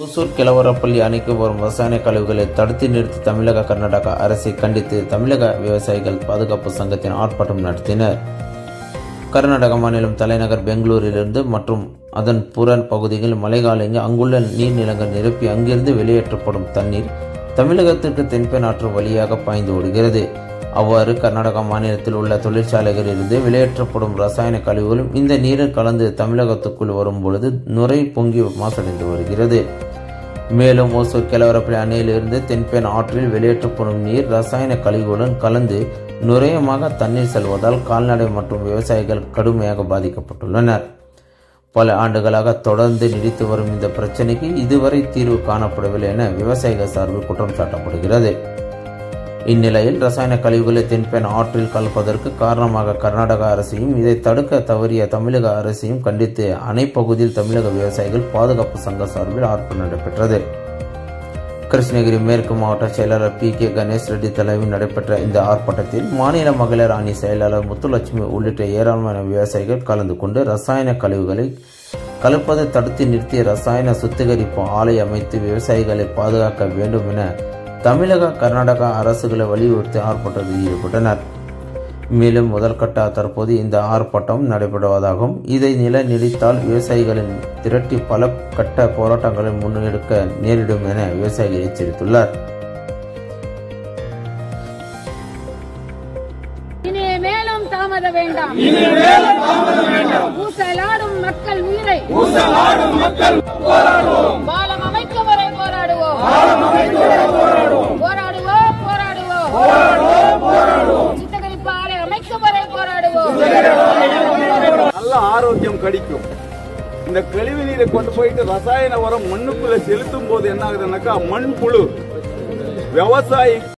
ஓசூர் கிழவரப்பள்ளி அணைக்கு வரும் விவசாய கழிவுகளை தடுத்து நிறுத்தி தமிழக கர்நாடக அரசை கண்டித்து தமிழக விவசாயிகள் பாதுகாப்பு சங்கத்தின் ஆர்ப்பாட்டம் நடத்தினர் கர்நாடக மாநிலம் தலைநகர் பெங்களூரிலிருந்து மற்றும் அதன் புறன் பகுதிகளில் மழைக்காலங்களில் அங்குள்ள நீர்நிலங்கள் நிரப்பி அங்கிருந்து வெளியேற்றப்படும் தண்ணீர் தமிழகத்திற்கு தென்பெண் ஆற்று வழியாக பாய்ந்து ஓடுகிறது அவ்வாறு கர்நாடக மாநிலத்தில் உள்ள தொழிற்சாலைகளிலிருந்து வெளியேற்றப்படும் ரசாயன கழிவுகளும் இந்த நீரில் கலந்து தமிழகத்துக்குள் வரும் பொழுது நுரை பொங்கி மாசடைந்து வருகிறது மேலும் ஓசூர் கிழவரப்பள்ளி அணையிலிருந்து தென்பெண் ஆற்றில் வெளியேற்றப்படும் நீர் ரசாயன கழிவுகளுடன் கலந்து நுரையமாக தண்ணீர் செல்வதால் கால்நடை மற்றும் விவசாயிகள் கடுமையாக பாதிக்கப்பட்டுள்ளனர் பல ஆண்டுகளாக தொடர்ந்து நீடித்து வரும் இந்த பிரச்சனைக்கு இதுவரை தீர்வு காணப்படவில்லை என விவசாயிகள் சார்பில் குற்றம் சாட்டப்படுகிறது இந்நிலையில் ரசாயன கழிவுகளை தென்பெண் ஆற்றில் கலப்பதற்கு காரணமாக கர்நாடக அரசையும் இதை தடுக்க தவறிய தமிழக அரசையும் கண்டித்து அணை பகுதியில் தமிழக விவசாயிகள் பாதுகாப்பு சங்க சார்பில் ஆர்ப்பாட்டம் நடைபெற்றது கிருஷ்ணகிரி மேற்கு மாவட்ட செயலாளர் பி கே கணேஷ் ரெட்டி தலைமையில் நடைபெற்ற இந்த ஆர்ப்பாட்டத்தில் மாநில மகளிர் அணி செயலாளர் முத்துலட்சுமி உள்ளிட்ட ஏராளமான விவசாயிகள் கலந்து கொண்டு ரசாயன கழிவுகளை கலப்பதை தடுத்து நிறுத்திய ரசாயன சுத்திகரிப்பு ஆலை அமைத்து விவசாயிகளை பாதுகாக்க வேண்டும் என தமிழக கர்நாடகா அரசுகளை வலியுறுத்தி ஆர்ப்பாட்டத்தில் ஈடுபட்டனர் மேலும் முதல் கட்ட தற்போது இந்த ஆர்ப்பாட்டம் நடைபெறுவதாகவும் இதை நில நீடித்தால் விவசாயிகளின் திரட்டி பல கட்ட போராட்டங்களை முன்னெடுக்க நேரிடும் என விவசாயிகள் எச்சரித்துள்ளார் இனி மேலும் தாமத வேண்டாம் ஊசலாடும் மக்கள் உயிரை பாலம் அமைக்கும் வரை போராடுவோம் போராடுவோம் போராடுவோம் சுத்திகரிப்பு ஆலை அமைக்கும் வரை போராடுவோம் நல்ல ஆரோக்கியம் கிடைக்கும் இந்த கழிவு நீரை கொண்டு போயிட்டு ரசாயன உரம் மண்ணுக்குள்ள செலுத்தும் போது என்ன ஆகுதுன்னாக்கா மண் புழு விவசாயி